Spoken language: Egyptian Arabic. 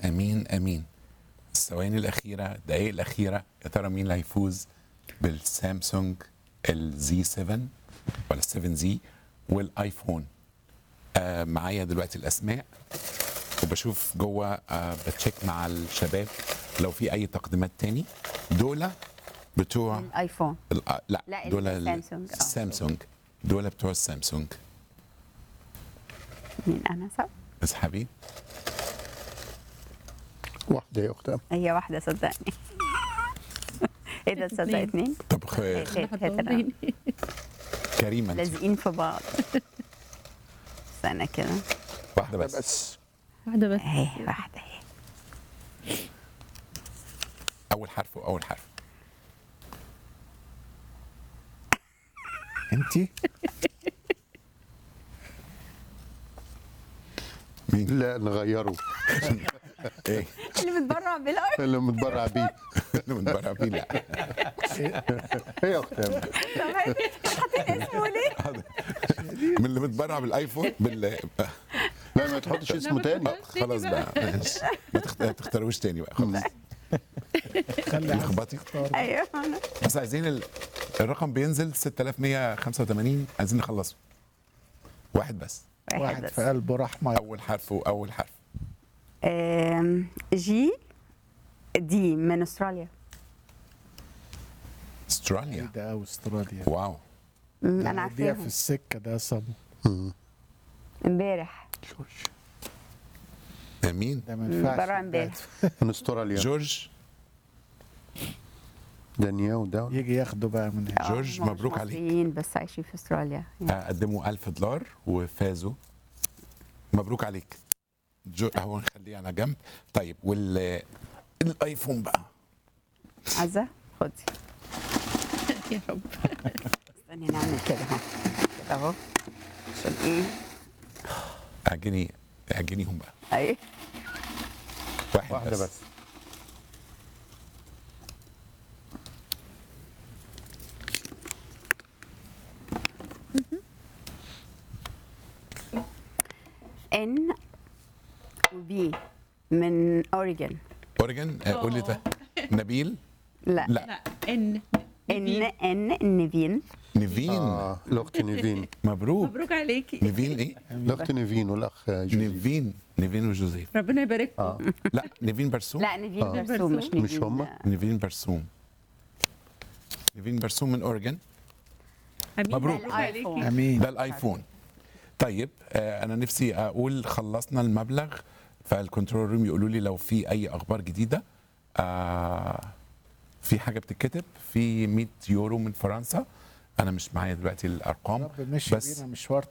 امين امين الثواني الاخيره الدقائق الاخيره يا ترى مين اللي هيفوز بالسامسونج الزي 7 ولا 7 زي والايفون آه معايا دلوقتي الاسماء وبشوف جوه آه بتشيك مع الشباب لو في اي تقديمات تاني دول بتوع الايفون ال- آه، لا, لا، دول ال- السامسونج. آه. السامسونج دول بتوع السامسونج مين انا صح؟ اسحبي واحدة يا أختي هي واحده صدقني ايه ده تصدق اتنين. اتنين طب خ- خير خير خير كريمه انت. لازقين في بعض استنى كده واحده بس, بس واحدة بس اهي واحده اهي اول حرف واول حرف انت مين لا نغيره ايه اللي متبرع بالارض اللي متبرع بيه اللي من بره بيه لا ايه يا أختي طب حاطين اسمه ليه؟ من اللي متبرع بالايفون بال لا ما تحطش اسمه تاني خلاص بقى ماشي. ما تخت- ما تختاروش تاني بقى خلاص خلي عايز لخبطي تختار. ايوه أنا. بس عايزين ال... الرقم بينزل 6185 عايزين نخلصه واحد بس واحد واحد بس في قلبه رحمه اول حرف واول حرف آم، جي دي من استراليا ايه استراليا ده استراليا واو مم، ده انا هيديها في عارفاهم السكه ده صبو امبارح مين ده ما ينفعش برا امبارح من استراليا جورج دانيا وده يجي ياخده بقى من هنا آه، جورج، هم مش مبروك عليك. مصريين بس عايشين في استراليا آه، قدموا 1000 دولار وفازوا مبروك عليك جو اهو نخليه على جنب طيب وال الايفون بقى عزه خدي يا رب استني نعمل كده اهو كده اهو عشان ايه اعجني اعجنيهم بقى ايوه واحد, واحدة بس, بس ان وبي من اوريجن اوريجن آه، قول لي ده نبيل لا لا لا ان ان ان نيفين نيفين اه الاخت نيفين مبروك مبروك عليكي نيفين ايه الاخت نيفين والاخ جوزيف نيفين نيفين وجوزيف ربنا يبارككم اه لا نيفين برسوم لا نيفين آه. برسوم مش نيفين مش هما؟ نيفين برسوم نيفين برسوم من اوريجن امين مبروك. مبروك عليكي امين ده الايفون طيب آه انا نفسي اقول خلصنا المبلغ فالكنترول روم يقولوا لي لو في اي اخبار جديده آه في حاجه بتتكتب في 100 يورو من فرنسا انا مش معايا دلوقتي الارقام رب مشي بس بينا مشوار